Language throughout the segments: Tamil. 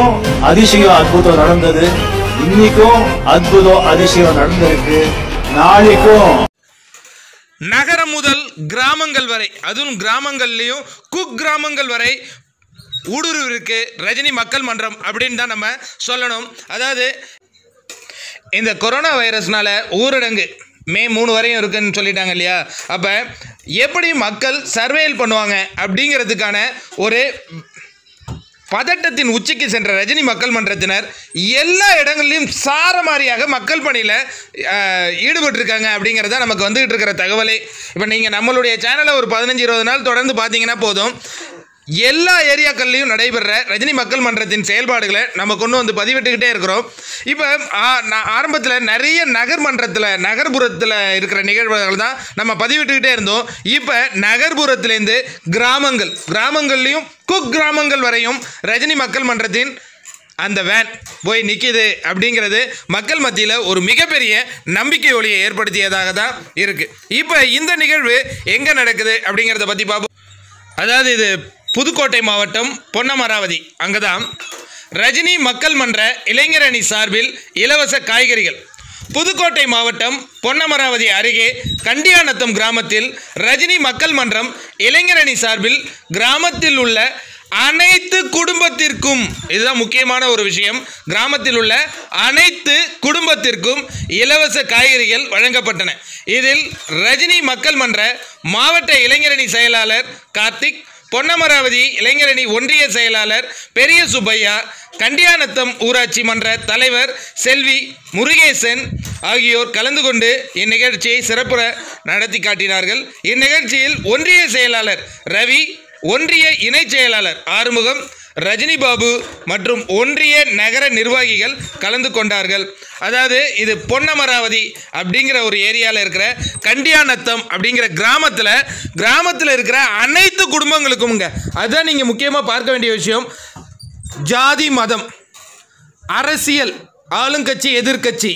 அன்னைக்கும் அதிசயம் அற்புதம் நடந்தது இன்னைக்கும் அற்புதம் அதிசயம் நடந்திருக்கு நாளைக்கும் நகரம் முதல் கிராமங்கள் வரை அதுவும் கிராமங்கள்லேயும் குக் கிராமங்கள் வரை ஊடுருவிற்கு ரஜினி மக்கள் மன்றம் அப்படின்னு தான் நம்ம சொல்லணும் அதாவது இந்த கொரோனா வைரஸ்னால ஊரடங்கு மே மூணு வரையும் இருக்குன்னு சொல்லிட்டாங்க இல்லையா அப்போ எப்படி மக்கள் சர்வேல் பண்ணுவாங்க அப்படிங்கிறதுக்கான ஒரு பதட்டத்தின் உச்சிக்கு சென்ற ரஜினி மக்கள் மன்றத்தினர் எல்லா இடங்கள்லையும் சாரமாரியாக மக்கள் பணியில் ஈடுபட்டிருக்காங்க அப்படிங்கிறத நமக்கு வந்துகிட்டு இருக்கிற தகவலே இப்போ நீங்கள் நம்மளுடைய சேனலை ஒரு பதினஞ்சு இருபது நாள் தொடர்ந்து பார்த்தீங்கன்னா போதும் எல்லா ஏரியாக்கள்லையும் நடைபெற ரஜினி மக்கள் மன்றத்தின் செயல்பாடுகளை நம்ம கொண்டு வந்து பதிவிட்டுக்கிட்டே இருக்கிறோம் இப்போ நான் ஆரம்பத்தில் நிறைய நகர்மன்றத்தில் நகர்ப்புறத்தில் இருக்கிற நிகழ்வுகள் தான் நம்ம பதிவிட்டுக்கிட்டே இருந்தோம் இப்போ நகர்ப்புறத்துலேருந்து கிராமங்கள் கிராமங்கள்லையும் குக் கிராமங்கள் வரையும் ரஜினி மக்கள் மன்றத்தின் அந்த வேன் போய் நிற்கிது அப்படிங்கிறது மக்கள் மத்தியில் ஒரு மிகப்பெரிய நம்பிக்கை ஒளியை ஏற்படுத்தியதாக தான் இருக்குது இப்போ இந்த நிகழ்வு எங்கே நடக்குது அப்படிங்கிறத பற்றி பார்ப்போம் அதாவது இது புதுக்கோட்டை மாவட்டம் பொன்னமராவதி அங்கே தான் ரஜினி மக்கள் மன்ற இளைஞர் அணி சார்பில் இலவச காய்கறிகள் புதுக்கோட்டை மாவட்டம் பொன்னமராவதி அருகே கண்டியானத்தம் கிராமத்தில் ரஜினி மக்கள் மன்றம் இளைஞர் அணி சார்பில் கிராமத்தில் உள்ள அனைத்து குடும்பத்திற்கும் இதுதான் முக்கியமான ஒரு விஷயம் கிராமத்தில் உள்ள அனைத்து குடும்பத்திற்கும் இலவச காய்கறிகள் வழங்கப்பட்டன இதில் ரஜினி மக்கள் மன்ற மாவட்ட இளைஞரணி செயலாளர் கார்த்திக் பொன்னமராவதி இளைஞரணி ஒன்றிய செயலாளர் பெரிய சுப்பையா கண்டியானத்தம் ஊராட்சி மன்ற தலைவர் செல்வி முருகேசன் ஆகியோர் கலந்து கொண்டு இந்நிகழ்ச்சியை சிறப்புற நடத்தி காட்டினார்கள் இந்நிகழ்ச்சியில் ஒன்றிய செயலாளர் ரவி ஒன்றிய இணைச் செயலாளர் ஆறுமுகம் ரஜினி பாபு மற்றும் ஒன்றிய நகர நிர்வாகிகள் கலந்து கொண்டார்கள் அதாவது இது பொன்னமராவதி அப்படிங்கிற ஒரு ஏரியாவில் இருக்கிற கண்டியானத்தம் அப்படிங்கிற கிராமத்தில் கிராமத்தில் இருக்கிற அனைத்து குடும்பங்களுக்கும்ங்க அதுதான் நீங்கள் முக்கியமாக பார்க்க வேண்டிய விஷயம் ஜாதி மதம் அரசியல் ஆளுங்கட்சி எதிர்க்கட்சி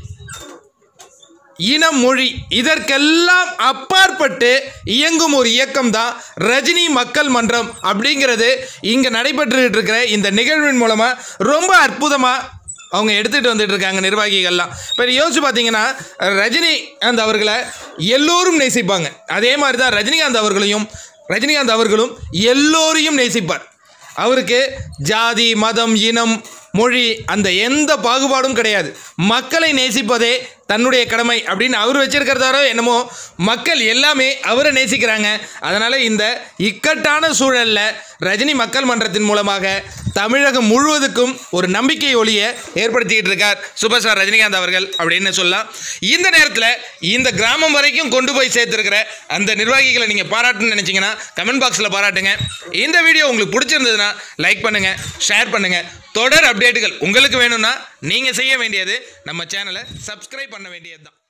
இனம் மொழி இதற்கெல்லாம் அப்பாற்பட்டு இயங்கும் ஒரு இயக்கம் தான் ரஜினி மக்கள் மன்றம் அப்படிங்கிறது இங்கே நடைபெற்றுக்கிட்டு இருக்கிற இந்த நிகழ்வின் மூலமாக ரொம்ப அற்புதமாக அவங்க எடுத்துகிட்டு வந்துட்டு இருக்காங்க நிர்வாகிகள்லாம் இப்போ யோசிச்சு பார்த்தீங்கன்னா ரஜினிகாந்த் அவர்களை எல்லோரும் நேசிப்பாங்க அதே மாதிரி தான் ரஜினிகாந்த் அவர்களையும் ரஜினிகாந்த் அவர்களும் எல்லோரையும் நேசிப்பார் அவருக்கு ஜாதி மதம் இனம் மொழி அந்த எந்த பாகுபாடும் கிடையாது மக்களை நேசிப்பதே தன்னுடைய கடமை அப்படின்னு அவர் வச்சிருக்கிறதாரோ என்னமோ மக்கள் எல்லாமே அவரை நேசிக்கிறாங்க அதனால் இந்த இக்கட்டான சூழலில் ரஜினி மக்கள் மன்றத்தின் மூலமாக தமிழகம் முழுவதுக்கும் ஒரு நம்பிக்கை ஒளியை ஏற்படுத்திக்கிட்டு இருக்கார் சூப்பர் ஸ்டார் ரஜினிகாந்த் அவர்கள் அப்படின்னு சொல்லலாம் இந்த நேரத்தில் இந்த கிராமம் வரைக்கும் கொண்டு போய் சேர்த்துருக்கிற அந்த நிர்வாகிகளை நீங்கள் பாராட்டணும்னு நினச்சிங்கன்னா கமெண்ட் பாக்ஸில் பாராட்டுங்க இந்த வீடியோ உங்களுக்கு பிடிச்சிருந்ததுன்னா லைக் பண்ணுங்கள் ஷேர் பண்ணுங்கள் தொடர் அப்டேட்டுகள் உங்களுக்கு வேணும்னா நீங்கள் செய்ய வேண்டியது நம்ம சேனலை சப்ஸ்கிரைப் பண்ண வேண்டியது தான்